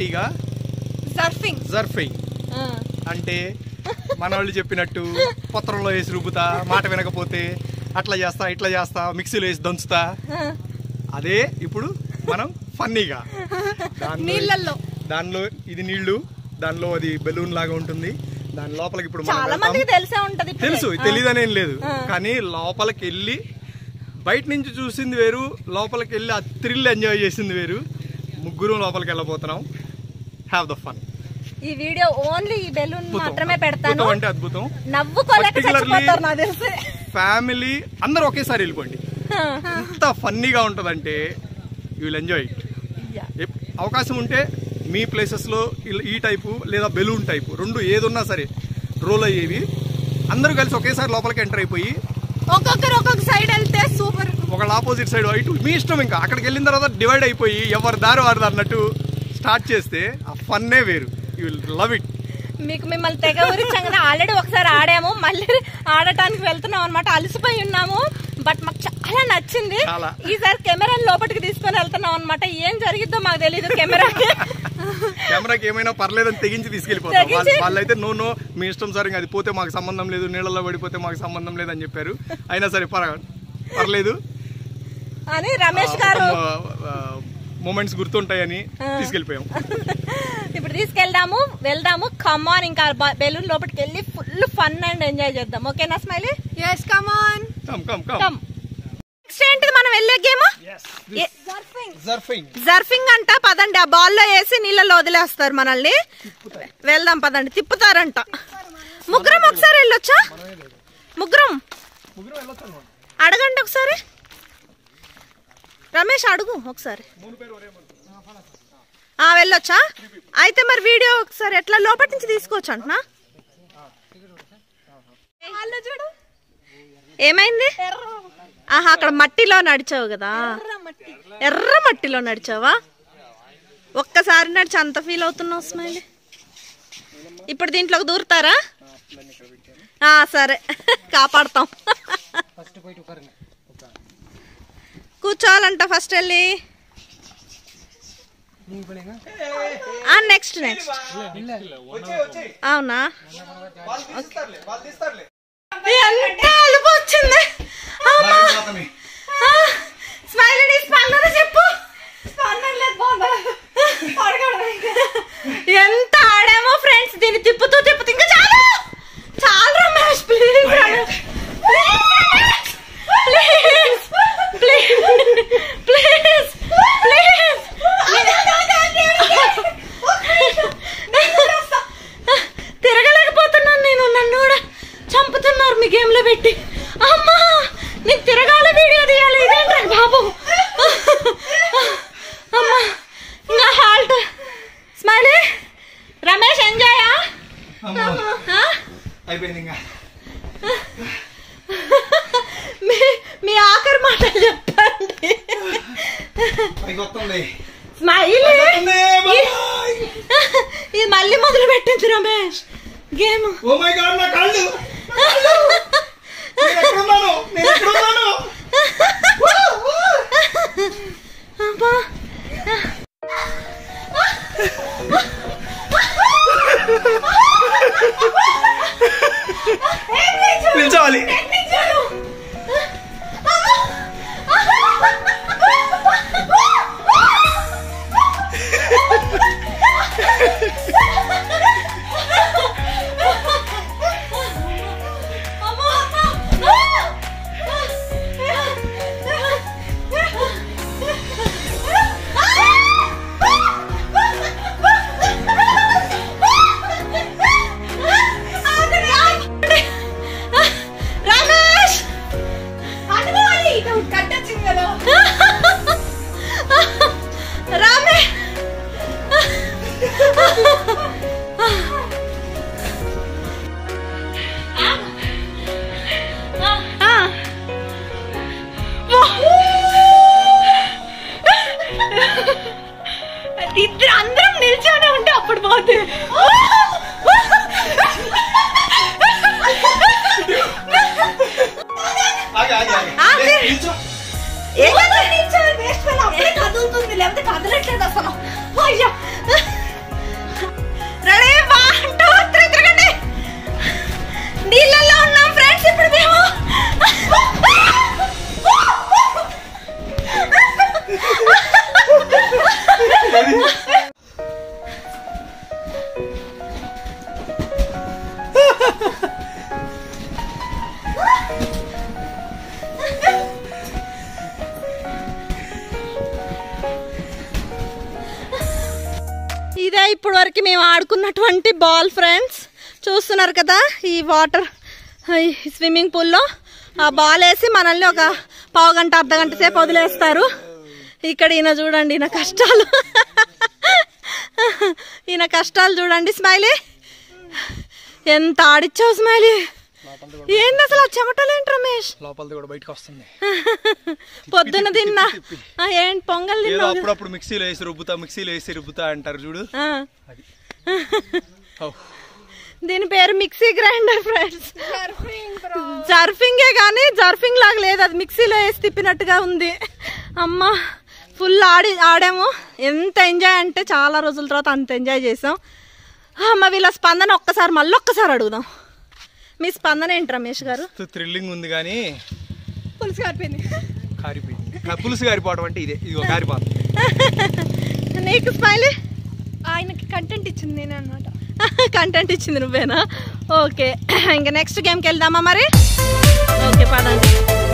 ఫన్నీగా సర్ఫింగ్ జర్ఫింగ్ అంటే మన వాళ్ళు చెప్పినట్టు పత్రంలో వేసి రుబ్బుతా మాట వినకపోతే అట్లా చేస్తా ఇట్లా చేస్తా మిక్సీలో వేసి దంచుతా అదే ఇప్పుడు మనం ఫన్నీగా దానిలో- నీళ్ళల్లో. దానిలో ఇది నీళ్లు దానిలో అది బెలూన్ లాగా ఉంటుంది దాని లోపలికి ఇప్పుడు మనం చాలా వెళ్తాం. మందికి తెలిసే ఉంటది ఇప్పుడే. తెలుసు తెలియదనేం లేదు కానీ లోపలికి వెళ్ళి బయట నుంచి చూసింది వేరు లోపలికి వెళ్ళి ఆ థ్రిల్ ఎంజాయ్ చేసింది వేరు ముగ్గురు లోపలికి వెళ్ళబోతున్నాం హ్యావ్ ద ఫన్ ఈ వీడియో ఓన్లీ ఈ బెలూన్ మాత్రమే పెడతాను అద్భుతం అంటే అద్భుతం నవ్వుకోలేక Particularly- చచ్చిపోతారు నాకు తెలిసి ఫ్యామిలీ అందరూ ఒకేసారి వెళ్ళిపోండి ఎంత ఫన్నీగా ఉంటుందంటే you will enjoy it Yeah. అవకాశం ఉంటే మీ ప్లేసెస్లో ఈ టైపు లేదా బెలూన్ టైపు రెండు ఏదున్నా సరే రోల్ అయ్యేవి అందరూ కలిసి ఒకేసారి లోపలికి ఎంటర్ అయిపోయి ఒక్కొక్కరు ఒక్కొక్క సైడ్ వెళ్తే సూపర్ ఒకళ్ళ ఆపోజిట్ సైడ్ ఇటు మీ ఇష్టం ఇంకా అక్కడికి వెళ్ళిన తర్వాత డివైడ్ అయిపోయి ఎవరి దారి వారిది అన్నట్టు స్టార్ట్ చేస్తే ఆ ఫన్నే వేరు యూ విల్ లవ్ ఇట్ మీకు మిమ్మల్ని తెగ ఊరించగానే ఆల్రెడీ ఒకసారి ఆడాము మళ్ళీ ఆడటానికి వెళ్తున్నాం అనమాట అలసిపోయి ఉన్నాము బట్ మాకు చాలా నచ్చింది చాలా. ఈసారి కెమెరా లోపలికి తీసుకొని వెళ్తున్నాం అనమాట ఏం జరిగిద్దో మాకు తెలియదు కెమెరాకి కెమెరాకి ఏమైనా పర్లేదని తెగించి తీసుకెళ్ళిపోతాం తెగించి? వాళ్ళు- వాళ్ళైతే నో నో మీ ఇష్టం సార్ ఇంకా అది పోతే మాకు సంబంధం లేదు నీళ్ళలో పడిపోతే మాకు సంబంధం లేదు అని చెప్పారు అయినా సరే పర పర్లేదు అని రమేష్ గారు మూమెంట్స్ గుర్తుంటాయని తీసుకెళ్ళిపోయాం ఇప్పుడు తీసుకెళ్దాము వెళ్దాము కమాన్ ఇంకా బెలూన్ లోపలికి వెళ్ళి ఫుల్ ఫన్ అండ్ ఎంజాయ్ చేద్దాం ఓకేనా smiley yes come on come come come come next ఏంటిది మనం వెళ్ళే గేమ్ జర్ఫింగ్ జర్ఫింగ్ అంట పదండి ఆ బాల్ లో వేసి నీళ్ళలో వదిలేస్తారు మనల్ని వెళ్దాం పదండి తిప్పుతారంట ముగ్గురం ఒకసారి వెళ్ళొచ్చా ముగ్గురం అడగండి ఒకసారి రమేష్ అడుగు ఒకసారి ఆ వెళ్ళొచ్చా అయితే మరి వీడియో ఒకసారి ఎట్లా లోపటి నుంచి తీసుకోవచ్చు అంటున్నా చూడు ఏమైంది ఆహా అక్కడ మట్టిలో నడిచావు కదా ఎర్ర మట్టిలో నడిచావా ఒక్కసారి నడిచి అంత ఫీల్ అవుతున్నావు స్మైల్ ఇప్పుడు దీంట్లోకి దూరుతారా ఆ, సరే కాపాడతాం కూర్చోవాలంట ఫస్ట్ వెళ్ళి నెక్స్ట్ నెక్స్ట్ అవునా ఎంత అలుపు వచ్చింది అమ్మా. ఆ, స్మైలీ స్పందన చెప్పు ఎంత ఆడామో ఫ్రెండ్స్ దీన్ని తిప్పుతూ తిప్పుతూ ఇంకా చాలు చాలు Ramesh please please please please తిరగలేకపోతున్నాను నేను నన్ను కూడా చంపుతున్నారు మీ గేమ్ లో పెట్టి అమ్మా నేను తిరగాల వీడియో తీయాలి ఇదేంట్రా బాబు అమ్మా ఇంకా హాల్ట్ స్మైలీ రమేష్ ఎంజాయా అయిపోయింది ఇంకా మీ మీ ఆఖరి మాటలు చెప్పండి పైకి వస్తుంది స్మైలీ వస్తుంది, bye. ఇది మళ్ళీ మొదలు పెట్టింది Ramesh game oh my God నా కాళ్ళు నేను ఎక్కడున్నాను నేను ఎక్కడున్నాను అబ్బా నిల్చోవాలి రమేష్ కట్టొచ్చింది కదా రామే ఇద్దరు అందరం నిల్చొని ఉంటే అప్పుడు పోతే ఆగి ఆగి ఆగి ఆగి. లే, నిల్చో. ఏమైంది? కదులుతుంది లేకపోతే కదలట్లేదు అసలు అయ్యో ఇప్పుడు వరకు మేము ఆడుకున్నటువంటి బాల్ ఫ్రెండ్స్ చూస్తున్నారు కదా ఈ వాటర్ ఈ స్విమ్మింగ్ పూల్లో ఆ బాల్ వేసి మనల్ని ఒక పావు గంట అర్ధ గంట సేపు వదిలేస్తారు ఇక్కడ ఈయన చూడండి ఈయన కష్టాలు ఈయన కష్టాలు చూడండి స్మైలీ ఎంత ఆడిచ్చావు స్మైలీ ఏంది అసలు ఆ చెమటలేంటి రమేష్ లోపలిది కూడా బయటకు వస్తుంది పొద్దున తిన్నా ఆ, ఏంటి పొంగల్ ఏదో తిన్నావు అప్పుడప్పుడు మిక్సీలో వేసి రుబ్బుతా మిక్సీలో వేసి రుబ్బుతా అంటారు చూడు ఆ. అది ఔ. దీని పేరు మిక్సీ గ్రైండర్ ఫ్రెండ్స్ జర్ఫింగే కానీ జర్ఫింగ్ లాగా లేదు అది మిక్సీలో వేసి తిప్పినట్టుగా ఉంది అమ్మ ఫుల్ ఆడి ఆడాము ఎంత ఎంజాయ్ అంటే చాలా రోజుల తర్వాత అంత ఎంజాయ్ చేసాం అమ్మ వీళ్ళ స్పందన ఒక్కసారి మళ్ళీ ఒక్కసారి అడుగుదాం మీ స్పందన ఏంటి రమేష్ గారు మస్తు థ్రిల్లింగ్ ఉంది కానీ పులుసు కారిపోయింది కారిపోయింది కా- పులుసు కారిపోవడం అంటే ఇదే ఇది కారిపోతుంది నీకు స్మైలీ ఆయనకి కంటెంట్ ఇచ్చింది నేనే అనమాట కంటెంట్ ఇచ్చింది నువ్వేనా ఓకే ఇంకా నెక్స్ట్ గేమ్కి వెళ్దామా మరి ఓకే పదండి